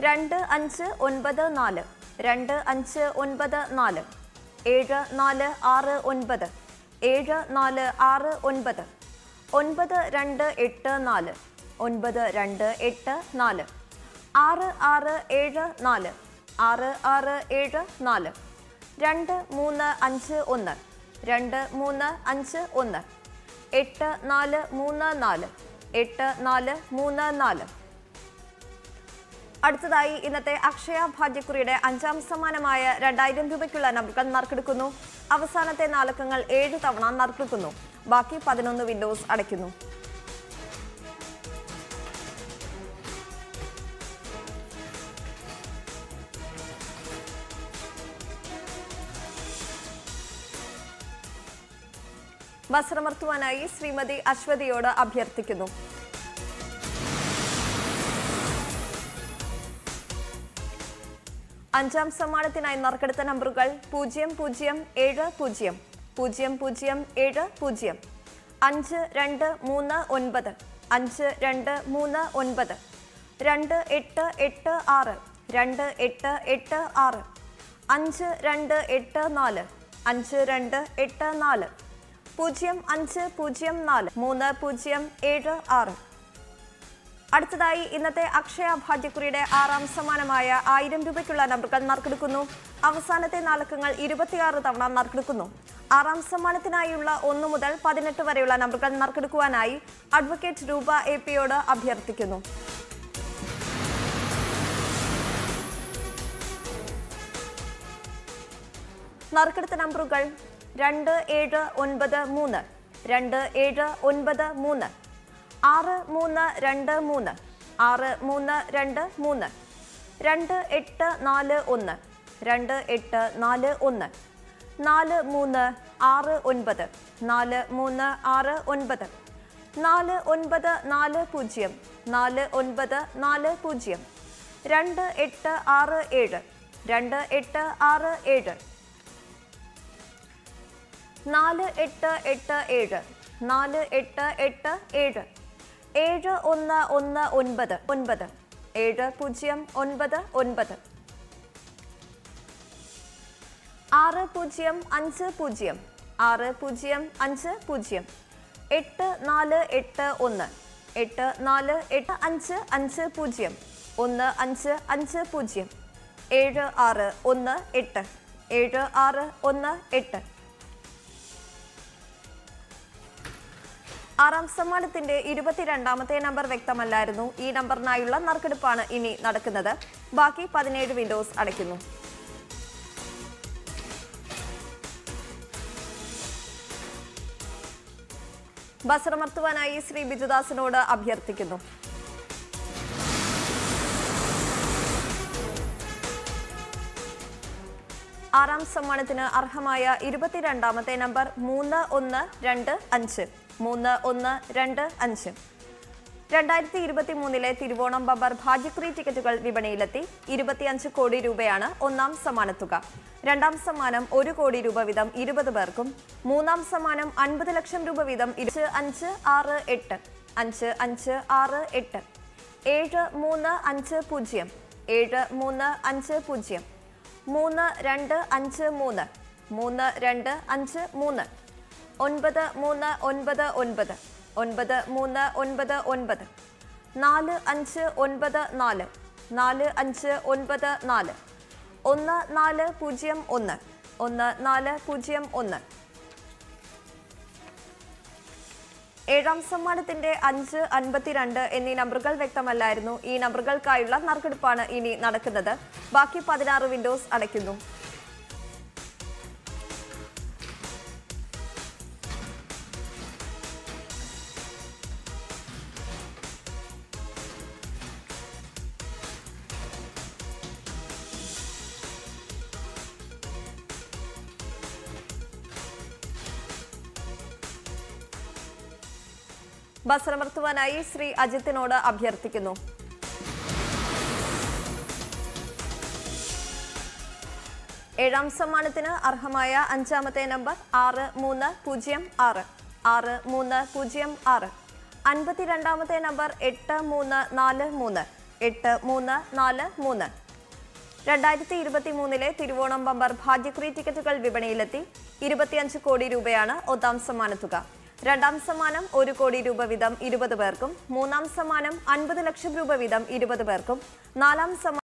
രണ്ട് അഞ്ച് ഒൻപത് നാല് രണ്ട് അഞ്ച് ഒൻപത് നാല് ഏഴ് നാല് ആറ് ഒൻപത് ഏഴ് നാല് ആറ് ഒൻപത് ഒൻപത് രണ്ട് എട്ട് നാല് ഒൻപത് രണ്ട് എട്ട് നാല് ആറ് ആറ് ഏഴ് നാല് ആറ് ആറ് ഏഴ് നാല് രണ്ട് മൂന്ന് അഞ്ച് ഒന്ന് രണ്ട് മൂന്ന് അഞ്ച് ഒന്ന് എട്ട് നാല് മൂന്ന് നാല് എട്ട് നാല് മൂന്ന് നാല് അടുത്തതായി ഇന്നത്തെ അക്ഷയ ഭാഗ്യക്കുറിയുടെ അഞ്ചാം സമ്മാനമായ രണ്ടായിരം രൂപയ്ക്കുള്ള നമ്പറുകൾ നറുക്കെടുക്കുന്നു അവസാനത്തെ നാലക്കങ്ങൾ ഏഴ് തവണ നറുക്കെടുക്കുന്നു ബാക്കി പതിനൊന്ന് വിൻഡോസ് അടയ്ക്കുന്നു വസ്ത്രമർത്തുവാനായി ശ്രീമതി അശ്വതിയോട് അഭ്യർത്ഥിക്കുന്നു അഞ്ചാം സമ്മാനത്തിനായി നറുക്കെടുത്ത നമ്പറുകൾ പൂജ്യം പൂജ്യം ഏഴ് പൂജ്യം പൂജ്യം പൂജ്യം ഏഴ് പൂജ്യം അഞ്ച് രണ്ട് മൂന്ന് ഒൻപത് അഞ്ച് രണ്ട് മൂന്ന് ഒൻപത് രണ്ട് എട്ട് എട്ട് ആറ് രണ്ട് എട്ട് എട്ട് ആറ് അഞ്ച് രണ്ട് എട്ട് നാല് അഞ്ച് രണ്ട് എട്ട് നാല് പൂജ്യം അഞ്ച് പൂജ്യം നാല് മൂന്ന് പൂജ്യം ഏഴ് ആറ് അടുത്തതായി ഇന്നത്തെ അക്ഷയ ഭാഗ്യക്കുറിയുടെ ആറാം സമ്മാനമായ ആയിരം രൂപയ്ക്കുള്ള നമ്പറുകൾ നറുക്കെടുക്കുന്നു അവസാനത്തെ നാലക്കങ്ങൾ ഇരുപത്തിയാറ് തവണ നറുക്കെടുക്കുന്നു ആറാം സമ്മാനത്തിനായുള്ള ഒന്നു മുതൽ പതിനെട്ട് വരെയുള്ള നമ്പറുകൾ നറുക്കെടുക്കുവാനായി അഡ്വക്കേറ്റ് രൂപ എ പിയോട് അഭ്യർത്ഥിക്കുന്നു നറുക്കെടുത്ത നമ്പറുകൾ രണ്ട് ഏഴ് ഒൻപത് മൂന്ന് രണ്ട് ഏഴ് ഒൻപത് മൂന്ന് ആറ് മൂന്ന് രണ്ട് മൂന്ന് ആറ് മൂന്ന് രണ്ട് മൂന്ന് രണ്ട് എട്ട് നാല് ഒന്ന് രണ്ട് എട്ട് നാല് ഒന്ന് നാല് മൂന്ന് ആറ് ഒൻപത് നാല് മൂന്ന് ആറ് ഒൻപത് നാല് ഒൻപത് നാല് പൂജ്യം നാല് ഒൻപത് നാല് പൂജ്യം രണ്ട് എട്ട് ആറ് ഏഴ് രണ്ട് എട്ട് ആറ് ഏഴ് നാല് എട്ട് എട്ട് ഏഴ് നാല് എട്ട് എട്ട് ഏഴ് ഏഴ് ഒന്ന് ഒന്ന് ഒൻപത് ഒൻപത് ഏഴ് പൂജ്യം ഒൻപത് ഒൻപത് ആറ് പൂജ്യം അഞ്ച് പൂജ്യം ആറ് പൂജ്യം അഞ്ച് പൂജ്യം എട്ട് നാല് എട്ട് ഒന്ന് എട്ട് നാല് എട്ട് അഞ്ച് അഞ്ച് പൂജ്യം ഒന്ന് അഞ്ച് അഞ്ച് പൂജ്യം ഏഴ് ആറ് ഒന്ന് എട്ട് ഏഴ് ആറ് ഒന്ന് എട്ട് ആറാം സമ്മാനത്തിന്റെ ഇരുപത്തിരണ്ടാമത്തെ നമ്പർ വ്യക്തമല്ലായിരുന്നു ഈ നമ്പറിനായുള്ള നറുക്കെടുപ്പാണ് ഇനി നടക്കുന്നത് ബാക്കി പതിനേഴ് വിൻഡോസ് അടയ്ക്കുന്നു ബസറമർത്തുവാനായി ശ്രീ ബിജുദാസിനോട് അഭ്യർത്ഥിക്കുന്നു ആറാം സമ്മാനത്തിന് അർഹമായ ഇരുപത്തിരണ്ടാമത്തെ നമ്പർ മൂന്ന് ഒന്ന് രണ്ട് അഞ്ച് മൂന്ന് ഒന്ന് രണ്ട് അഞ്ച് രണ്ടായിരത്തി ഇരുപത്തി മൂന്നിലെ തിരുവോണം ബമ്പർ ഭാഗ്യക്കുറി ടിക്കറ്റുകൾ വിപണിയിലെത്തി ഇരുപത്തിയഞ്ച് കോടി രൂപയാണ് ഒന്നാം സമ്മാനത്തുക രണ്ടാം സമ്മാനം ഒരു കോടി രൂപ വീതം ഇരുപത് പേർക്കും മൂന്നാം സമ്മാനം അൻപത് ലക്ഷം രൂപ വീതം അഞ്ച് അഞ്ച് ആറ് എട്ട് അഞ്ച് അഞ്ച് ആറ് എട്ട് ഏഴ് മൂന്ന് അഞ്ച് പൂജ്യം ഏഴ് മൂന്ന് അഞ്ച് പൂജ്യം മൂന്ന് രണ്ട് അഞ്ച് മൂന്ന് മൂന്ന് രണ്ട് അഞ്ച് മൂന്ന് ഒൻപത് മൂന്ന് ഒൻപത് ഒൻപത് ഒൻപത് മൂന്ന് ഒൻപത് ഒൻപത് നാല് അഞ്ച് ഒൻപത് നാല് നാല് അഞ്ച് ഒൻപത് നാല് ഒന്ന് നാല് പൂജ്യം ഒന്ന് ഒന്ന് നാല് പൂജ്യം ഒന്ന് ഏഴാം സമ്മാനത്തിന്റെ അഞ്ച് അൻപത്തിരണ്ട് എന്നീ നമ്പറുകൾ വ്യക്തമല്ലായിരുന്നു ഈ നമ്പറുകൾക്കായുള്ള നറുക്കെടുപ്പാണ് ഇനി നടക്കുന്നത് ബാക്കി പതിനാറ് വിൻഡോസ് അടയ്ക്കുന്നു ബസറമർത്തുവാനായി ശ്രീ അജിത്തിനോട് അഭ്യർത്ഥിക്കുന്നു ഏഴാം സമ്മാനത്തിന് അർഹമായ അഞ്ചാമത്തെ നമ്പർ ആറ് മൂന്ന് പൂജ്യം ആറ് ആറ് മൂന്ന് പൂജ്യം ആറ് അൻപത്തിരണ്ടാമത്തെ നമ്പർ എട്ട് മൂന്ന് നാല് മൂന്ന് എട്ട് മൂന്ന് നാല് മൂന്ന് രണ്ടായിരത്തി ഇരുപത്തി മൂന്നിലെ തിരുവോണം ബമ്പർ ഭാഗ്യക്കുറി ടിക്കറ്റുകൾ വിപണിയിലെത്തി ഇരുപത്തിയഞ്ച് കോടി രൂപയാണ് ഒന്നാം സമ്മാനത്തുക രണ്ടാം സമ്മാനം ഒരു കോടി രൂപ വീതം ഇരുപത് പേർക്കും മൂന്നാം സമ്മാനം അൻപത് ലക്ഷം രൂപ വീതം ഇരുപത് പേർക്കും നാലാം സമ്മാനം